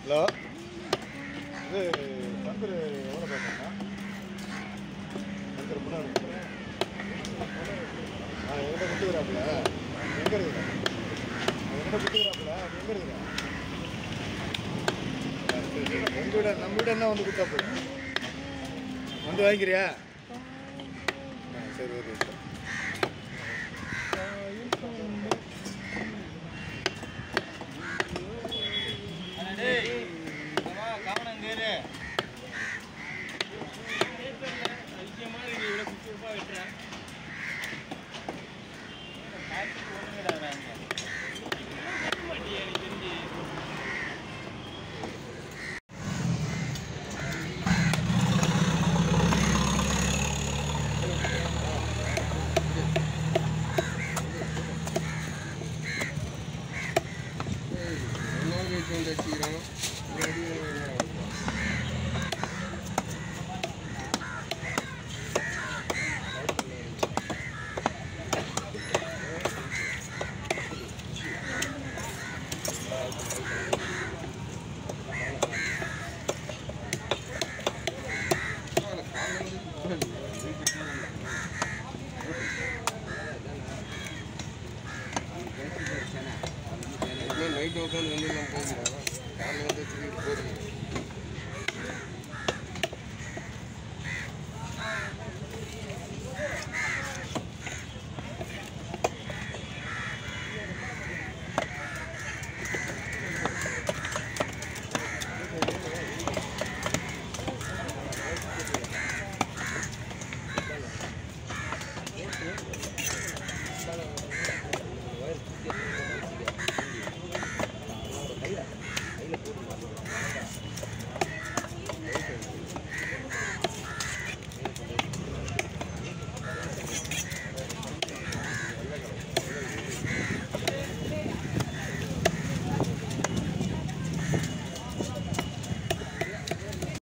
Hello இது சங்கர் எவ்வளோ பேசுறேன்னா சங்கர் முன்னாடி ஆ என்கிட்ட கொடுத்துக்கிறாப்புல எங்கே இருக்கிற என்கிட்ட கொடுத்துக்கிறாப்புல நீ எங்கே இருக்கிற ஆ, சரி, சரி. எங்க வீட நம்ம வீட என்ன வந்து கொடுத்தாப்புல வந்து வாங்கிக்கிறியா ஆ சரி ஓகே சார் நைட்டு உட்காந்து வந்து போகிறோம் காலையில் வந்து திரும்பி போகிறோம்